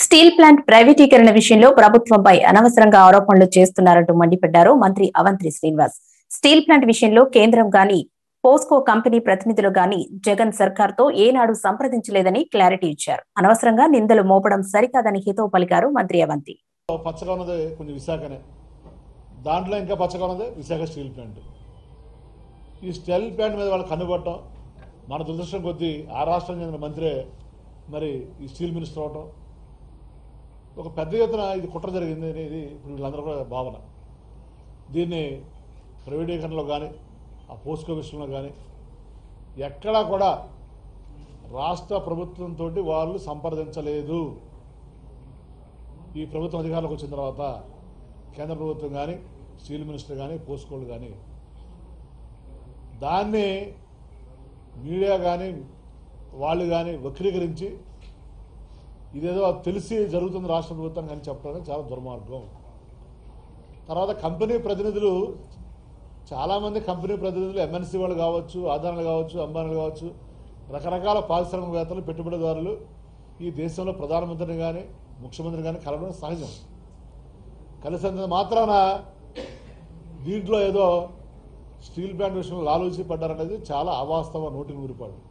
steel plant ప్రైవేటీకరణ విషయంలో ప్రభుత్వంపై అనవసరంగా ఆరోపణలు చేస్తున్నారంటూ మండిపడ్డారు మంత్రి అవంతి శ్రీనివాస్ స్టీల్ ప్లాంట్ విషయంలో కేంద్రం గాని పోస్కో కంపెనీ ప్రతినిధులు గాని జగన్ సర్కార్ తో ఏనాడు సంప్రదించలేదని క్లారిటీ ఇచ్చారు అనవసరంగా నిందలు మోపడం సరికాదని హితవు పలికారు మంత్రి అవంతి పచ్చగా ఉన్నది కొంచెం విశాఖనే దాంట్లో ఇంకా పచ్చగా ఉన్నది విశాఖ స్టీల్ ప్లాంట్ ఈ స్టీల్ ప్లాంట్ మీద వాళ్ళు కన్నుపడటం మన దురదృష్టం కొద్దీ ఆ రాష్ట్రం చెందిన మంత్రే మరి ఈ స్టీల్ మినిస్టర్ అవటం ఒక పెద్ద ఎత్తున ఇది కుట్ర జరిగింది అనేది ఇప్పుడు వీళ్ళందరూ కూడా భావన దీన్ని ప్రైవేటీకరణలో కానీ ఆ పోస్కో విషయంలో కానీ ఎక్కడా కూడా రాష్ట్ర ప్రభుత్వంతో వాళ్ళు సంప్రదించలేదు ఈ ప్రభుత్వం అధికారంలోకి వచ్చిన తర్వాత కేంద్ర ప్రభుత్వం కానీ స్టీల్ మినిస్టర్ కానీ పోస్కోలు కానీ దాన్ని మీడియా కానీ వాళ్ళు కానీ వక్రీకరించి ఇదేదో తెలిసి జరుగుతుంది రాష్ట్ర ప్రభుత్వం కానీ చెప్పడం చాలా దుర్మార్గం తర్వాత కంపెనీ ప్రతినిధులు చాలామంది కంపెనీ ప్రతినిధులు ఎంఎన్సీ వాళ్ళు కావచ్చు ఆదానాలు కావచ్చు అంబానీలు కావచ్చు రకరకాల పారిశ్రామికవేత్తలు పెట్టుబడిదారులు ఈ దేశంలో ప్రధానమంత్రిని కానీ ముఖ్యమంత్రిని కానీ కలవడం సహజం కలిసినంత మాత్రాన దీంట్లో ఏదో స్టీల్ ప్లాంట్ విషయంలో లాలూచి పడ్డారనేది చాలా అవాస్తవ నోటికి ఊరిపాడు